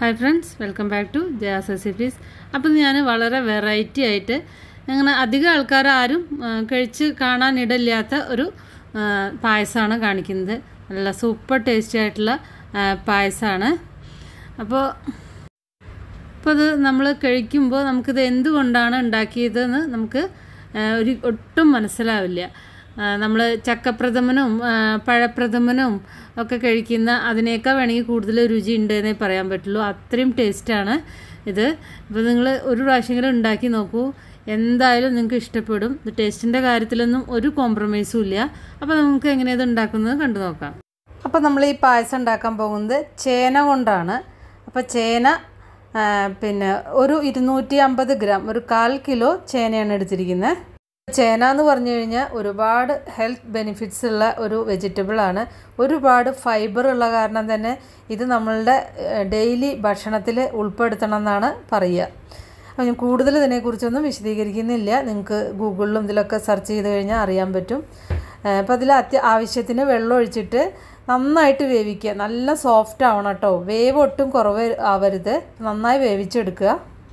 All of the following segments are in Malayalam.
hi friends welcome back to Jaya's recipes appam ഞാൻ വളരെ വെറൈറ്റി ആയിട്ട് അങ്ങനെ അധികം ആൾക്കാർ ആരും ആ, കഴിച്ച് കാണാനിടയില്ലാത്ത ഒരു ആ, പായസമാണ് കാണിക്കുന്നത് നല്ല സൂപ്പർ ടേസ്റ്റി ആയിട്ടുള്ള പായസമാണ് അപ്പോൾ അപ്പോൾ അത് നമ്മൾ കഴിക്കുമ്പോൾ നമുക്കിത് എന്തുകൊണ്ടാണ് ഉണ്ടാക്കിയതെന്ന് നമുക്ക് ആ, ഒരു ഒട്ടും മനസ്സിലാവില്ല നമ്മൾ ചക്കപ്രഥമനും ആ, പഴപ്രഥമനും ഒക്കെ കഴിക്കുന്ന അതിനേക്കാൾ വേണമെങ്കിൽ കൂടുതൽ രുചി ഉണ്ട് എന്നേ പറയാൻ പറ്റുള്ളൂ അത്രയും ടേസ്റ്റാണ് ഇത് അപ്പോൾ നിങ്ങൾ ഒരു പ്രാവശ്യമെങ്കിലും ഉണ്ടാക്കി നോക്കൂ എന്തായാലും നിങ്ങൾക്ക് ഇഷ്ടപ്പെടും ഇത് ടേസ്റ്റിൻ്റെ കാര്യത്തിലൊന്നും ഒരു കോംപ്രമൈസും ഇല്ല അപ്പോൾ നമുക്ക് എങ്ങനെയാണ് ഇത് ഉണ്ടാക്കുന്നത് കണ്ടു നോക്കാം അപ്പോൾ നമ്മൾ ഈ പായസം ഉണ്ടാക്കാൻ പോകുന്നത് ചേന കൊണ്ടാണ് അപ്പോൾ ചേന ആ, പിന്നെ ഒരു ഇരുന്നൂറ്റി അമ്പത് ഗ്രാം ഒരു കാൽ കിലോ ചേനയാണ് എടുത്തിരിക്കുന്നത് ചേന എന്ന് പറഞ്ഞു കഴിഞ്ഞാൽ ഒരുപാട് ഹെൽത്ത് ബെനിഫിറ്റ്സ് ഉള്ള ഒരു വെജിറ്റബിൾ ആണ് ഒരുപാട് ഫൈബർ ഉള്ള കാരണം തന്നെ ഇത് നമ്മളുടെ ഡെയിലി ഭക്ഷണത്തിൽ ഉൾപ്പെടുത്തണം എന്നാണ് പറയുക അപ്പോൾ ഞാൻ കൂടുതൽ ഇതിനെക്കുറിച്ചൊന്നും വിശദീകരിക്കുന്നില്ല നിങ്ങൾക്ക് ഗൂഗിളിലും ഇതിലൊക്കെ സെർച്ച് ചെയ്ത് കഴിഞ്ഞാൽ അറിയാൻ പറ്റും അപ്പോൾ അതിൽ അത്യ ആവശ്യത്തിന് വെള്ളം ഒഴിച്ചിട്ട് നന്നായിട്ട് വേവിക്കുക നല്ല സോഫ്റ്റ് ആവണം കേട്ടോ വേവ് ഒട്ടും കുറവ് ആവരുത് നന്നായി വേവിച്ചെടുക്കുക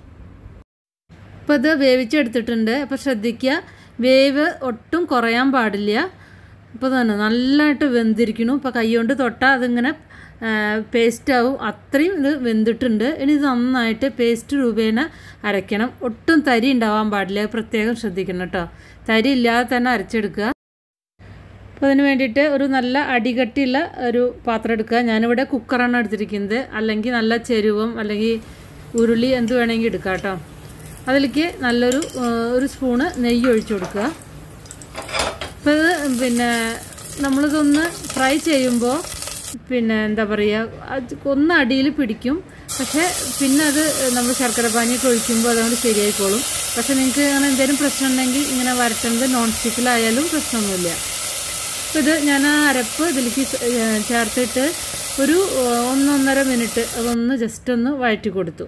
അപ്പോൾ ഇത് വേവിച്ചെടുത്തിട്ടുണ്ട് അപ്പോൾ ശ്രദ്ധിക്കുക വേവ് ഒട്ടും കുറയാൻ പാടില്ല അപ്പോൾ തന്നെ നല്ലതായിട്ട് വെന്തിരിക്കണു ഇപ്പോൾ കൈകൊണ്ട് തൊട്ടാൽ അതിങ്ങനെ പേസ്റ്റ് ആവും അത്രയും ഇത് വെന്തിട്ടുണ്ട് ഇനി ഇത് നന്നായിട്ട് പേസ്റ്റ് രൂപേണ അരയ്ക്കണം ഒട്ടും തരി ഉണ്ടാവാൻ പാടില്ല അത് പ്രത്യേകം ശ്രദ്ധിക്കണം കേട്ടോ തരി ഇല്ലാതെ തന്നെ അരച്ചെടുക്കുക അപ്പോൾ അതിന് വേണ്ടിയിട്ട് ഒരു നല്ല അടികട്ടിയുള്ള ഒരു പാത്രം എടുക്കുക ഞാനിവിടെ കുക്കറാണ് എടുത്തിരിക്കുന്നത് അല്ലെങ്കിൽ നല്ല ചെരുവം അല്ലെങ്കിൽ ഉരുളി എന്ത് വേണമെങ്കിൽ എടുക്കാം കേട്ടോ അതിലേക്ക് നല്ലൊരു ആ, ഒരു സ്പൂണ് നെയ്യ് ഒഴിച്ചു കൊടുക്കുക അപ്പോൾ ഇത് പിന്നെ നമ്മളിതൊന്ന് ഫ്രൈ ചെയ്യുമ്പോൾ പിന്നെ എന്താ പറയുക അത് ഒന്ന് അടിയിൽ പിടിക്കും പക്ഷേ പിന്നെ അത് നമ്മൾ ശർക്കര പാനിയൊക്കെ ഒഴിക്കുമ്പോൾ അതുകൊണ്ട് ശരിയായിക്കോളും പക്ഷേ നിങ്ങൾക്ക് അങ്ങനെ എന്തെങ്കിലും പ്രശ്നം ഉണ്ടെങ്കിൽ ഇങ്ങനെ വരട്ടുന്നത് നോൺ സ്റ്റിക്കിലായാലും പ്രശ്നമൊന്നുമില്ല അപ്പോൾ ഇത് ഞാൻ ആ അരപ്പ് ഇതിലേക്ക് ചേ- ഏ, ചേർത്തിട്ട് ഒരു ഏ, ഒന്നൊന്നര മിനിറ്റ് അതൊന്ന് ജസ്റ്റ് ഒന്ന് വഴറ്റി കൊടുത്തു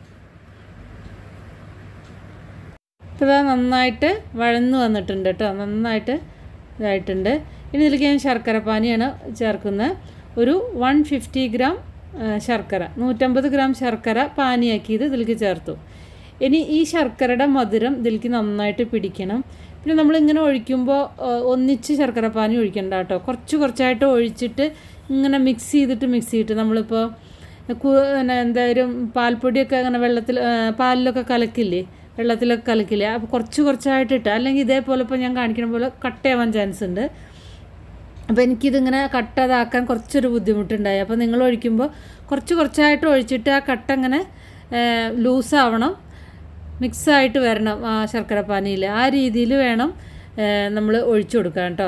ഇപ്പോൾ ഇതാ നന്നായിട്ട് വഴന്നു വന്നിട്ടുണ്ട് കേട്ടോ നന്നായിട്ട് ഇതായിട്ടുണ്ട് ഇനി ഇതിലേക്ക് ഞാൻ ശർക്കര പാനിയാണ് ചേർക്കുന്നത് ഒരു വൺ ഫിഫ്റ്റി ഗ്രാം ആ, ശർക്കര നൂറ്റമ്പത് ഗ്രാം ശർക്കര പാനിയാക്കിയത് ഇതിലേക്ക് ചേർത്തു ഇനി ഈ ശർക്കരയുടെ മധുരം ഇതിലേക്ക് നന്നായിട്ട് പിടിക്കണം പിന്നെ നമ്മളിങ്ങനെ ഒഴിക്കുമ്പോൾ ആ, ഒന്നിച്ച് ശർക്കര പാനി ഒഴിക്കണ്ട കേട്ടോ കുറച്ച് കുറച്ചായിട്ട് ഒഴിച്ചിട്ട് ഇങ്ങനെ മിക്സ് ചെയ്തിട്ട് മിക്സ് ചെയ്തിട്ട് നമ്മളിപ്പോൾ കു- പിന്നെ എന്തായാലും പാൽപ്പൊടിയൊക്കെ അങ്ങനെ വെള്ളത്തിൽ ആ, പാലിലൊക്കെ കലക്കില്ലേ വെള്ളത്തിലൊക്കെ കലക്കില്ലേ അപ്പോൾ കുറച്ച് കുറച്ചായിട്ട് ഇട്ട് അല്ലെങ്കിൽ ഇതേപോലെ ഇപ്പോൾ ഞാൻ കാണിക്കുന്ന പോലെ കട്ടയാവാൻ ചാൻസ് ഉണ്ട് അപ്പോൾ എനിക്കിതിങ്ങനെ കട്ട ഇതാക്കാൻ കുറച്ചൊരു ബുദ്ധിമുട്ടുണ്ടായി അപ്പോൾ നിങ്ങൾ ഒഴിക്കുമ്പോൾ കുറച്ച് കുറച്ചായിട്ട് ഒഴിച്ചിട്ട് ആ കട്ട ഇങ്ങനെ ലൂസാവണം മിക്സായിട്ട് വരണം ആ ശർക്കര പാനിയിൽ ആ രീതിയിൽ വേണം നമ്മൾ ഒഴിച്ചു കൊടുക്കാൻ കേട്ടോ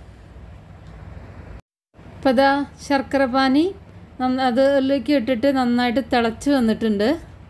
അപ്പോൾ അതാ ശർക്കര പാനി നന്ന അതിലേക്ക് ഇട്ടിട്ട് നന്നായിട്ട് തിളച്ച് വന്നിട്ടുണ്ട്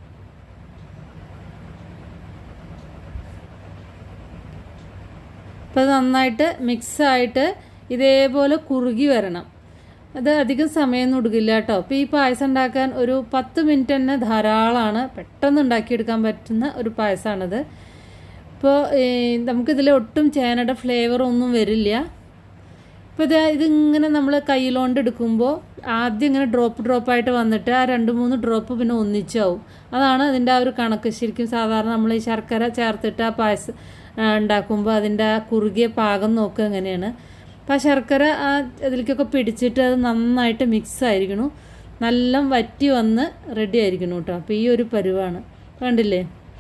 അപ്പോൾ അത് നന്നായിട്ട് മിക്സായിട്ട് ഇതേപോലെ കുറുകി വരണം അത് അധികം സമയമൊന്നും എടുക്കില്ല കേട്ടോ അപ്പോൾ ഈ പായസം ഉണ്ടാക്കാൻ ഒരു പത്ത് മിനിറ്റ് തന്നെ ധാരാളമാണ് പെട്ടെന്ന് ഉണ്ടാക്കിയെടുക്കാൻ പറ്റുന്ന ഒരു പായസമാണിത് ഇപ്പോൾ നമുക്കിതിൽ ഒട്ടും ചേനയുടെ ഫ്ലേവർ ഒന്നും വരില്ല ഇപ്പോൾ ഇത് ഇതിങ്ങനെ നമ്മൾ കയ്യിലോണ്ട് എടുക്കുമ്പോൾ ആദ്യം ഇങ്ങനെ ഡ്രോപ്പ് ഡ്രോപ്പായിട്ട് വന്നിട്ട് ആ രണ്ട് മൂന്ന് ഡ്രോപ്പ് പിന്നെ ഒന്നിച്ചാവും അതാണ് അതിൻ്റെ ആ ഒരു കണക്ക് ശരിക്കും സാധാരണ നമ്മൾ ഈ ശർക്കര ചേർത്തിട്ട് ആ പായസം ആ, ഉണ്ടാക്കുമ്പോൾ അതിൻ്റെ ആ കുറുകിയ പാകം നോക്കുക എങ്ങനെയാണ് അപ്പോൾ ആ ശർക്കര ആ അതിലേക്കൊക്കെ പിടിച്ചിട്ട് അത് നന്നായിട്ട് മിക്സ് ആയിരിക്കണം നല്ല വറ്റി വന്ന് റെഡി ആയിരിക്കണം കേട്ടോ അപ്പോൾ ഈ ഒരു പരുവാണ് കണ്ടില്ലേ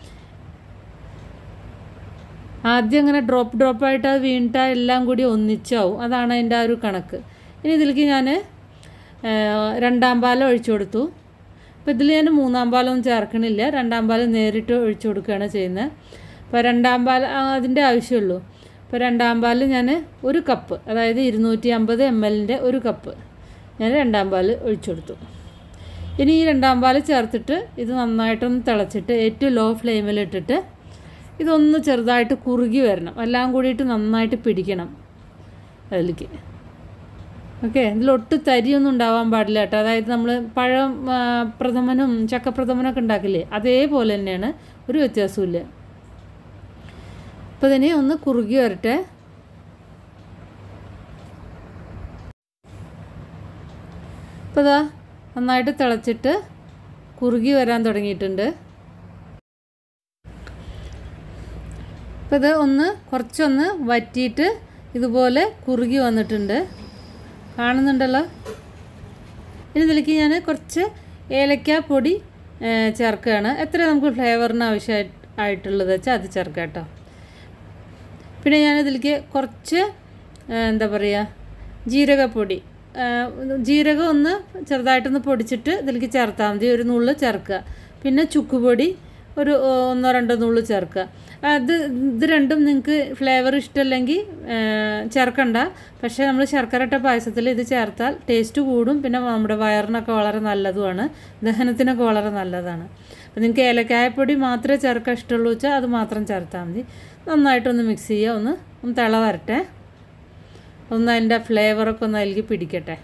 ആദ്യം അങ്ങനെ ഡ്രോപ്പ് ഡ്രോപ്പായിട്ട് അത് വീണിട്ട് എല്ലാം കൂടി ഒന്നിച്ചാവും അതാണ് അതിൻ്റെ ആ ഒരു കണക്ക് ഇനി ഇതിലേക്ക് ഞാൻ രണ്ടാം പാലം ഒഴിച്ചു കൊടുത്തു അപ്പോൾ ഇതിൽ ഞാൻ മൂന്നാം പാലൊന്നും ചേർക്കണില്ല രണ്ടാം പാലം നേരിട്ട് ഒഴിച്ചു കൊടുക്കുകയാണ് ചെയ്യുന്നത് അപ്പോൾ രണ്ടാം പാൽ ആ, അതിൻ്റെ ആവശ്യമുള്ളൂ അപ്പോൾ രണ്ടാം പാൽ ഞാൻ ഒരു കപ്പ് അതായത് ഇരുന്നൂറ്റി അമ്പത് എം എല്ലിൻ്റെ ഒരു കപ്പ് ഞാൻ രണ്ടാം പാൽ ഒഴിച്ചു കൊടുത്തു ഇനി ഈ രണ്ടാം പാൽ ചേർത്തിട്ട് ഇത് നന്നായിട്ടൊന്ന് തിളച്ചിട്ട് ഏറ്റവും ലോ ഫ്ലെയിമിലിട്ടിട്ട് ഇതൊന്ന് ചെറുതായിട്ട് കുറുകി വരണം എല്ലാം കൂടിയിട്ട് നന്നായിട്ട് പിടിക്കണം അതിലേക്ക് ഓക്കെ ഇതിലൊട്ട് തരിയൊന്നും ഉണ്ടാവാൻ പാടില്ല കേട്ടോ അതായത് നമ്മൾ പഴം ആ, പ്രഥമനും ചക്കപ്രഥമനൊക്കെ ഉണ്ടാക്കില്ലേ അതേപോലെ തന്നെയാണ് ഒരു വ്യത്യാസവും ഇല്ല അപ്പോൾ ഇതിനെ ഒന്ന് കുറുകി വരട്ടെ അപ്പോൾ ഇതാ നന്നായിട്ട് തിളച്ചിട്ട് കുറുകി വരാൻ തുടങ്ങിയിട്ടുണ്ട് അപ്പോൾ ഇത് ഒന്ന് കുറച്ചൊന്ന് വറ്റിയിട്ട് ഇതുപോലെ കുറുകി വന്നിട്ടുണ്ട് കാണുന്നുണ്ടല്ലോ ഇനി ഇതിലേക്ക് ഞാൻ കുറച്ച് ഏലക്ക പൊടി ഏ, ചേർക്കുകയാണ് എത്ര നമുക്ക് ഫ്ലേവറിന് ആവശ്യമായി ആയിട്ടുള്ളത് വെച്ചാൽ അത് ചേർക്കാം കേട്ടോ പിന്നെ ഞാൻ ഇതിലേക്ക് കുറച്ച് ഏ, എന്താ പറയുക ജീരകപ്പൊടി ഏ, ജീരകം ഒന്ന് ചെറുതായിട്ടൊന്ന് പൊടിച്ചിട്ട് ഇതിലേക്ക് ചേർത്താൽ മതി ഒരു നുള്ള് ചേർക്കുക പിന്നെ ചുക്കുപൊടി ഒരു ഓ, ഒന്നോ രണ്ടോ നുള്ള് ചേർക്കുക അത് ഇത് രണ്ടും നിങ്ങൾക്ക് ഫ്ലേവർ ഇഷ്ടമല്ലെങ്കിൽ ഏ, ചേർക്കണ്ട പക്ഷേ നമ്മൾ ശർക്കര ഇട്ട പായസത്തിൽ ഇത് ചേർത്താൽ ടേസ്റ്റ് കൂടും പിന്നെ നമ്മുടെ വയറിനൊക്കെ വളരെ നല്ലതുമാണ് ദഹനത്തിനൊക്കെ വളരെ നല്ലതാണ് അപ്പോൾ നിങ്ങൾക്ക് ഏലക്കായപ്പൊടി മാത്രമേ ചേർക്കാൻ ഇഷ്ടമുള്ളൂ വെച്ചാൽ അത് മാത്രം ചേർത്താൽ മതി നന്നായിട്ടൊന്ന് മിക്സ് ചെയ്യുക ഒന്ന് ഒന്ന് തിള വരട്ടെ ഒന്ന് അതിൻ്റെ ഫ്ലേവറൊക്കെ ഒന്ന് അതിലേക്ക് പിടിക്കട്ടെ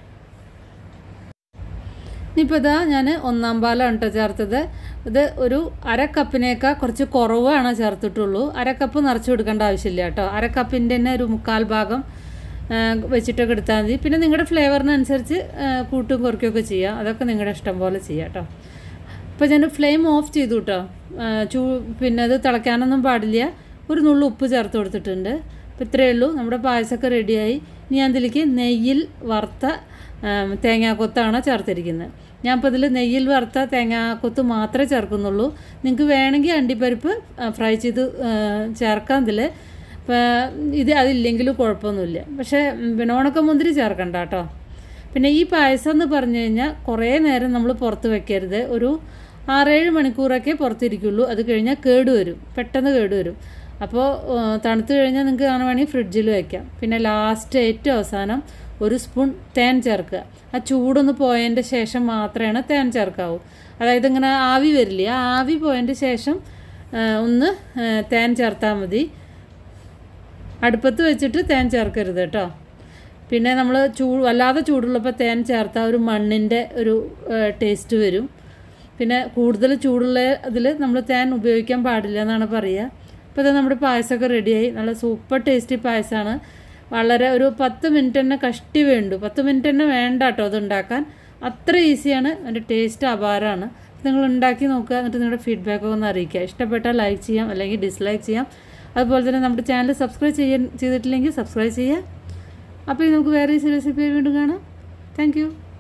ഇനിയിപ്പോൾ ഇതാ ഞാൻ ഒന്നാം പാലാണ് കേട്ടോ ചേർത്തത് ഇത് ഒരു അര കപ്പിനേക്കാൾ കുറച്ച് കുറവാണ് ചേർത്തിട്ടുള്ളൂ അര കപ്പ് നിറച്ച് കൊടുക്കേണ്ട ആവശ്യമില്ല കേട്ടോ അര കപ്പിൻ്റെ തന്നെ ഒരു മുക്കാൽ ഭാഗം ആ, വെച്ചിട്ടൊക്കെ എടുത്താൽ മതി പിന്നെ നിങ്ങളുടെ ഫ്ലേവറിനനുസരിച്ച് ആ, കൂട്ടും കുറയ്ക്കുകയൊക്കെ ചെയ്യാം അതൊക്കെ നിങ്ങളുടെ ഇഷ്ടം പോലെ ചെയ്യാം കേട്ടോ അപ്പോൾ ഞാൻ ഫ്ലെയിം ഓഫ് ചെയ്തു കേട്ടോ ആ, ചൂ പിന്നെ അത് തിളയ്ക്കാനൊന്നും പാടില്ല ഒരു നുള്ളു ഉപ്പ് ചേർത്ത് കൊടുത്തിട്ടുണ്ട് അപ്പോൾ ഇത്രയേ ഉള്ളൂ നമ്മുടെ പായസമൊക്കെ റെഡിയായി ഇനി ഞാൻ ഇതിലേക്ക് നെയ്യിൽ വറുത്ത ആ, തേങ്ങാക്കൊത്താണ് ചേർത്തിരിക്കുന്നത് ഞാൻ ഇപ്പോൾ ഇതിൽ നെയ്യിൽ വറുത്ത തേങ്ങാക്കൊത്ത് മാത്രമേ ചേർക്കുന്നുള്ളൂ നിങ്ങൾക്ക് വേണമെങ്കിൽ അണ്ടിപ്പരിപ്പ് ആ, ഫ്രൈ ചെയ്ത് ആ, ചേർക്കാം ഇതിൽ ഇപ്പോൾ ഇത് അതില്ലെങ്കിലും കുഴപ്പമൊന്നുമില്ല പക്ഷേ ഉം, പിന്നെ ഉണക്കമുന്തിരി ചേർക്കണ്ട കേട്ടോ പിന്നെ ഈ പായസം എന്ന് പറഞ്ഞു കഴിഞ്ഞാൽ കുറേ നേരം നമ്മൾ പുറത്ത് വെക്കരുത് ഒരു ആറേഴ് മണിക്കൂറൊക്കെ പുറത്തിരിക്കുള്ളൂ അത് കഴിഞ്ഞാൽ കേട് വരും പെട്ടെന്ന് കേട് വരും അപ്പോൾ തണുത്ത് കഴിഞ്ഞാൽ നിങ്ങൾക്ക് കാണുവാണെങ്കിൽ ഫ്രിഡ്ജിൽ വെക്കാം പിന്നെ ലാസ്റ്റ് ഏറ്റവും അവസാനം ഒരു സ്പൂൺ തേൻ ചേർക്കുക ആ ചൂടൊന്ന് പോയതിൻ്റെ ശേഷം മാത്രമേ തേൻ ചേർക്കാവൂ അതായത് ഇങ്ങനെ ആവി വരില്ലേ ആ ആവി പോയതിൻ്റെ ശേഷം ആ, ഒന്ന് ആ, തേൻ ചേർത്താൽ മതി അടുപ്പത്ത് വെച്ചിട്ട് തേൻ ചേർക്കരുത് കേട്ടോ പിന്നെ നമ്മൾ ചൂ വല്ലാതെ ചൂടുള്ളപ്പോൾ തേൻ ചേർത്താൽ ഒരു മണ്ണിൻ്റെ ഒരു ടേസ്റ്റ് വരും പിന്നെ കൂടുതൽ ചൂടുള്ള ഇതിൽ നമ്മൾ തേൻ ഉപയോഗിക്കാൻ പാടില്ല എന്നാണ് പറയുക അപ്പോൾ ഇത് നമ്മുടെ പായസമൊക്കെ റെഡിയായി നല്ല സൂപ്പർ ടേസ്റ്റി പായസമാണ് വളരെ ഒരു പത്ത് മിനിറ്റ് തന്നെ കഷ്ടി വേണ്ടു പത്ത് മിനിറ്റ് തന്നെ വേണ്ട കേട്ടോ അത് ഉണ്ടാക്കാൻ അത്ര ഈസിയാണ് അതിൻ്റെ ടേസ്റ്റ് അപാരമാണ് നിങ്ങൾ ഉണ്ടാക്കി നോക്കുക എന്നിട്ട് നിങ്ങളുടെ ഫീഡ്ബാക്ക് ഒന്ന് അറിയിക്കുക ഇഷ്ടപ്പെട്ടാൽ ലൈക്ക് ചെയ്യാം അല്ലെങ്കിൽ ഡിസ്ലൈക്ക് ചെയ്യാം അതുപോലെ തന്നെ നമ്മുടെ ചാനൽ സബ്സ്ക്രൈബ് ചെയ്യാൻ ചെയ്തിട്ടില്ലെങ്കിൽ സബ്സ്ക്രൈബ് ചെയ്യുക അപ്പോൾ ഇനി നമുക്ക് വേറെ റെസിപ്പി വീണ്ടും കാണാം താങ്ക്